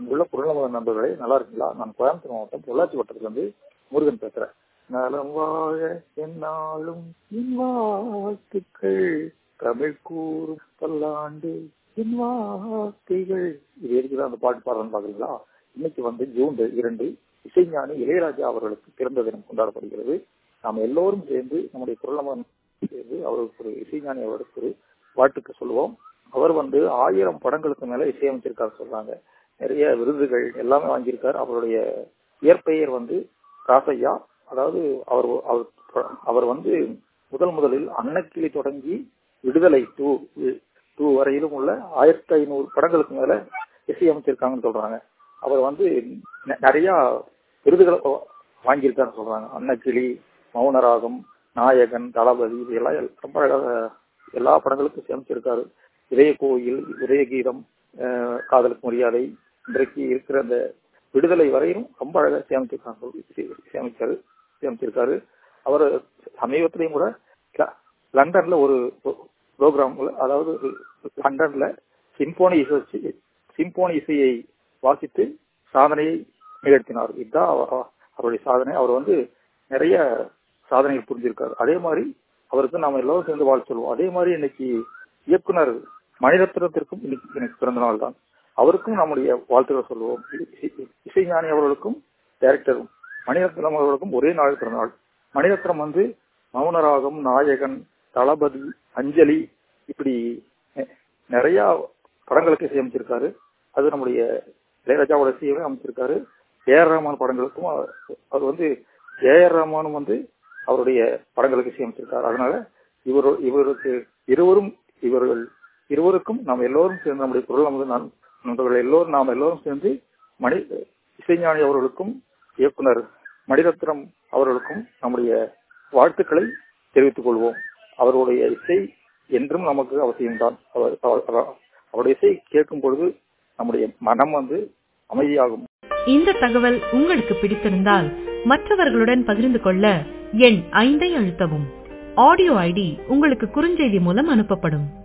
அன்புள்ள குரலமத நண்பர்களே நல்லா இருக்குங்களா நான் கோயம்புத்தூர் மாவட்டம் பொள்ளாச்சி வட்டத்திலிருந்து முருகன் பேசுறேன் நலம் வாழ என்னாலும் என் வாழ்த்துக்கள் தமிழ் கூறும் பல்லாண்டு என் வார்த்தைகள் இது எதுக்குதான் அந்த பாட்டு பாடுறேன்னு பாக்குறீங்களா இன்னைக்கு வந்து ஜூன் இரண்டு இசைஞானி இளையராஜா அவர்களுக்கு பிறந்த தினம் கொண்டாடப்படுகிறது நாம் எல்லோரும் சேர்ந்து நம்முடைய குரலமன் சேர்ந்து அவருக்கு ஒரு இசைஞானி அவருக்கு ஒரு வாழ்த்துக்கு சொல்லுவோம் அவர் வந்து ஆயிரம் படங்களுக்கு மேல இசையமைச்சிருக்காரு சொல்றாங்க நிறைய விருதுகள் எல்லாமே வாங்கியிருக்காரு அவருடைய இயற்பெயர் வந்து ராசையா அதாவது அவர் அவர் வந்து முதல் முதலில் அன்னக்கிளி தொடங்கி விடுதலை டூ டூ வரையிலும் உள்ள ஆயிரத்தி ஐநூறு படங்களுக்கு மேல இசையமைச்சிருக்காங்கன்னு சொல்றாங்க அவர் வந்து நிறைய விருதுகளை வாங்கியிருக்காருன்னு சொல்றாங்க அன்னக்கிளி மௌனராகம் நாயகன் தளபதி இதெல்லாம் ரொம்ப அழகாக எல்லா படங்களுக்கும் சேமிச்சிருக்காரு இதய கோயில் இதய கீதம் காதலுக்கு மரியாதை இன்றைக்கு இருக்கிற அந்த விடுதலை வரையிலும் ரொம்ப அழகாக சேமிச்சிருக்காங்க சேமிச்சாரு சேமிச்சிருக்காரு அவர் சமீபத்திலையும் கூட லண்டன்ல ஒரு ப்ரோக்ராம்ல அதாவது லண்டன்ல சிம்போனி இசை வச்சு சிம்போனி இசையை வாசித்து சாதனையை நிகழ்த்தினார் இதுதான் அவருடைய சாதனை அவர் வந்து நிறைய சாதனைகள் புரிஞ்சிருக்காரு அதே மாதிரி அவருக்கு நாம எல்லாரும் சேர்ந்து வாழ் சொல்லுவோம் அதே மாதிரி இன்னைக்கு இயக்குனர் மணிரத்னத்திற்கும் இன்னைக்கு எனக்கு பிறந்த நாள் தான் அவருக்கும் நம்முடைய வாழ்த்துக்கள் சொல்லுவோம் இசைஞானி அவர்களுக்கும் டைரக்டரும் மணிரத்னம் அவர்களுக்கும் ஒரே நாள் பிறந்த நாள் மணிரத்னம் வந்து மௌனராகம் நாயகன் தளபதி அஞ்சலி இப்படி நிறைய படங்களுக்கு இசையமைச்சிருக்காரு அது நம்முடைய இளையராஜாவோட இசையவே அமைச்சிருக்காரு ஏ ஆர் ரஹ்மான் படங்களுக்கும் அவர் வந்து ஏ ஆர் ரஹ்மானும் வந்து அவருடைய படங்களுக்கு இசையமைச்சிருக்காரு அதனால இவர் இவருக்கு இருவரும் இவர்கள் இருவருக்கும் நாம் எல்லோரும் சேர்ந்து நம்முடைய குரல் நமது நான் நண்பர்கள் எல்லோரும் நாம் எல்லோரும் சேர்ந்து மணி இசைஞானி அவர்களுக்கும் இயக்குனர் மணிரத்னம் அவர்களுக்கும் நம்முடைய வாழ்த்துக்களை தெரிவித்துக் கொள்வோம் அவருடைய இசை என்றும் நமக்கு அவசியம்தான் அவர் அவருடைய இசை கேட்கும் பொழுது நம்முடைய மனம் வந்து அமைதியாகும் இந்த தகவல் உங்களுக்கு பிடித்திருந்தால் மற்றவர்களுடன் பகிர்ந்து கொள்ள எண் ஐந்தை அழுத்தவும் ஆடியோ ஐடி உங்களுக்கு குறுஞ்செய்தி மூலம் அனுப்பப்படும்